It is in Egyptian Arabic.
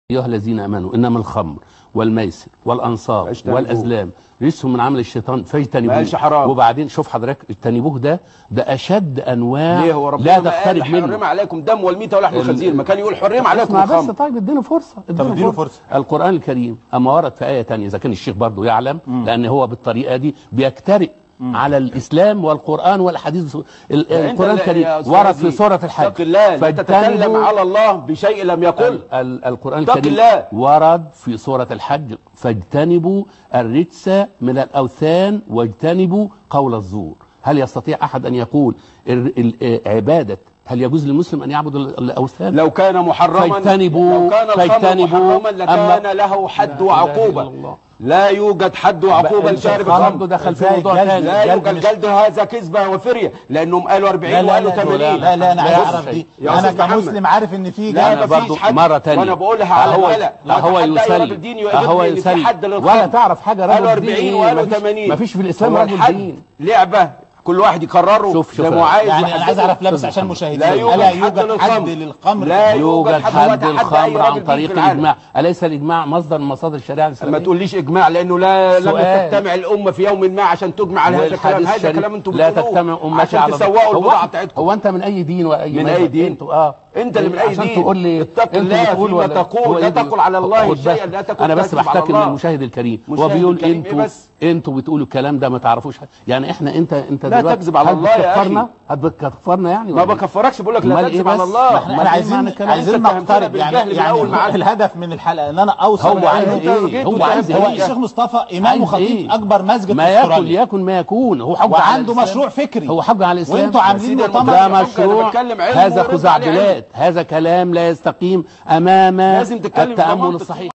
أيها الذين آمنوا إنما الخمر والميسر والأنصار فاجتنبوه. والأزلام رجس من عمل الشيطان فاجتنبوه ماشي حرام. وبعدين شوف حضرتك اجتنبوه ده ده أشد أنواع ليه هو ربنا لا ما قال تقترب منه حرم عليكم دم والميتة ولحم ال- الخنزير ما كان يقول حرم عليكم اسمع بس الخمر طيب اديله فرصه اديله فرصة. القران الكريم اما ورد في ايه تانية اذا كان الشيخ برضه يعلم لان هو بالطريقه دي بيجترئ على الاسلام والقران والاحاديث ال- أنت القران لا- الكريم يا أستاذ ورد في عزيز، سوره الحج اتق الله لا تتكلم فاجتنبوا على الله بشيء لم يقل ال- ال- القرآن اتق الكريم الله. ورد في سورة الحج فاجتنبوا الرجس من الأوثان واجتنبوا قول الزور هل يستطيع أحد أن يقول ال- ال- عبادة هل يجوز للمسلم أن يعبد ال- الأوثان لو كان محرما فاجتنبوا- لو كان الخمر فاجتنبوا. محرما لكان أما- له حد لا إله وعقوبة إلا الله. لا يوجد حد وعقوبة لشارب برضه الخمر دخل في إزاي موضوع الجلد- ثاني لا الجلد يوجد مش- جلد هذا كذبة وفرية لأنهم قالوا 40 لا لا وقالوا لا 80 لا لا انا لا عايز يا اعرف دي يا انا أستاذ محمد. كمسلم عارف ان في لا أنا جلد مفيش برضو حد مرة تانية وانا بقولها على هو الهلا لا هو يسلم الدين هو يقول إن في يسلم حد للخمر ولا تعرف حاجة قالوا رجل 40 دين وقالوا مفيش- 80 مفيش في الإسلام هو رجل الحد دين. لعبة كل واحد يقرره شوف- شوف زي ما هو عايز يعني انا عايز اعرف لا بس أستاذ عشان محمد. المشاهدين لا يوجد الا حد يوجد للخمر. حد للخمر لا يوجد حد وتحدى أي الخمر راجل عن دين طريق في العالم. الإجماع أليس الإجماع مصدر من مصادر الشريعة ما الإسلامية تقوليش اجماع لانه لا لم سؤال. تجتمع الامه في يوم ما عشان تجمع على هذا الكلام والحديث هذا الشريف كلام انتم لا بتقولوه تجتمع امتي عشان على تسوقوا هو- البضاعه بتاعتكم هو انت من اي دين واي من مذهب؟ أي دين؟ انتوا اه انت اللي من اي عشان دين تقول لي اتق انتوا الله بتقول فيما ولا- تقول هو لا إيه دي؟ تقل على الله خد بس. شيئا لا تكن انا بس تكذب على بحتكي الله. للمشاهد الكريم هو مشاهد بيقول الكريم انتوا إيه بس؟ انتوا بتقولوا الكلام ده ما تعرفوش حاجة. يعني احنا انت انت لا دلوقتي تكذب على هل الله يا بتكفرنا؟ أخي. هل بتكفرنا يعني ما ولا إيه؟ بكفركش بقول لك لا أمال إيه تكذب على بس؟ الله ما احنا أمال احنا إيه عايزين معنى الكلام؟ عايزين أنت اتهمتنا نقترب يعني بالجهل من يعني أول معانا. الهدف من الحلقه ان انا اوصل هو عايز لأنه ايه؟ جيت هو عايز وتهمت هو ايه؟ الشيخ مصطفى امام عايز وخطيب إيه؟ اكبر مسجد ما في يكن استراليا ليكن ما يكون هو حجة على وعنده الإسلام. مشروع فكري هو حجة على الإسلام وانتوا عاملين سيدي مؤتمر المدرس. ده أنا مشروع بتكلم علم هذا ورد عليه خزعبلات هذا كلام لا يستقيم امام لازم تتكلم التامل بمنطق. الصحيح